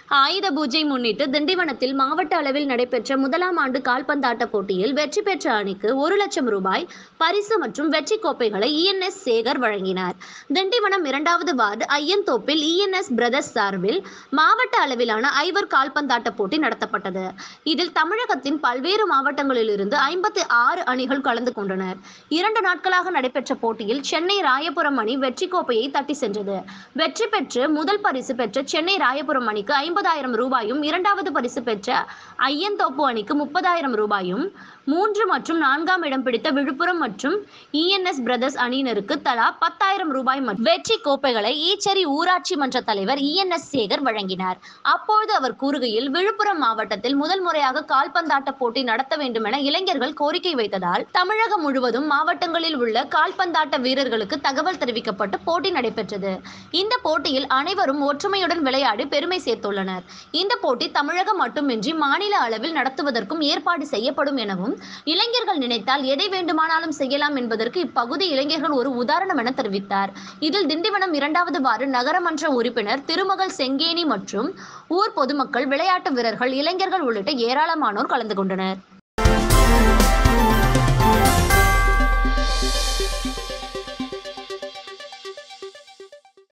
ஆயுத பூஜை முன்னிட்டு திண்டிவனத்தில் மாவட்ட அளவில் நடைபெற்ற முதலாம் ஆண்டு கால்பந்தாட்ட போட்டியில் வெற்றி பெற்ற அணிக்கு ஒரு லட்சம் ரூபாய் பரிசு மற்றும் வெற்றி கோப்பைகளை இஎன்எஸ் சேகர் வழங்கினார் திண்டிவனம் இரண்டாவது வார்டு ஐயன்தோப்பில் இஎன்எஸ் பிரதர்ஸ் சார்பில் மாவட்ட அளவிலான ஐவர் கால்பந்தாட்ட போட்டி நடத்தப்பட்டது இதில் தமிழகத்தின் பல்வேறு மாவட்டங்களிலிருந்து ஐம்பத்தி ஆறு அணிகள் கலந்து கொண்டனர் இரண்டு நாட்களாக நடைபெற்ற போட்டியில் சென்னை ராயபுரம் அணி வெற்றி கோப்பையை தட்டி சென்றது வெற்றி பெற்று முதல் பரிசு பெற்ற சென்னை ராயபுரம் அணிக்கு ஐம்பதாயிரம் ரூபாயும் இரண்டாவது பரிசு பெற்ற ஐயன்தோப்பு அணிக்கு முப்பதாயிரம் ரூபாயும் மூன்று மற்றும் நான்காம் இடம் பிடித்த விழுப்புரம் மற்றும் இஎன்எஸ் பிரதர்ஸ் அணியினருக்கு தலா பத்தாயிரம் ரூபாய் மற்றும் வெற்றி கோப்பைகளை ஈச்சேரி ஊராட்சி மன்ற தலைவர் இஎன்எஸ் சேகர் வழங்கினார் அப்பொழுது அவர் கூறுகையில் விழுப்புரம் மாவட்டத்தில் முதல் முறையாக கால்பந்தாட்ட போட்டி நடத்த வேண்டும் என இளைஞர்கள் கோரிக்கை வைத்ததால் தமிழகம் முழுவதும் மாவட்டங்களில் உள்ள கால்பந்தாட்ட வீரர்களுக்கு தகவல் தெரிவிக்கப்பட்டு போட்டி நடைபெற்றது இந்த போட்டியில் அனைவரும் ஒற்றுமையுடன் விளையாடி பெருமை சேர்த்துள்ளனர் இந்த போட்டி தமிழகம் மட்டுமின்றி மாநில அளவில் நடத்துவதற்கும் ஏற்பாடு செய்யப்படும் எனவும் இளைஞர்கள் நினைத்தால் எதை வேண்டுமானாலும் செய்யலாம் என்பதற்கு இப்பகுதி இளைஞர்கள் ஒரு உதாரணம் என தெரிவித்தார் இதில் திண்டிவனம் இரண்டாவது வார்டு நகரமன்ற உறுப்பினர் திருமகள் செங்கேணி மற்றும் ஊர் பொதுமக்கள் விளையாட்டு வீரர்கள் இளைஞர்கள் உள்ளிட்ட ஏராளமானோர் கலந்து கொண்டனர்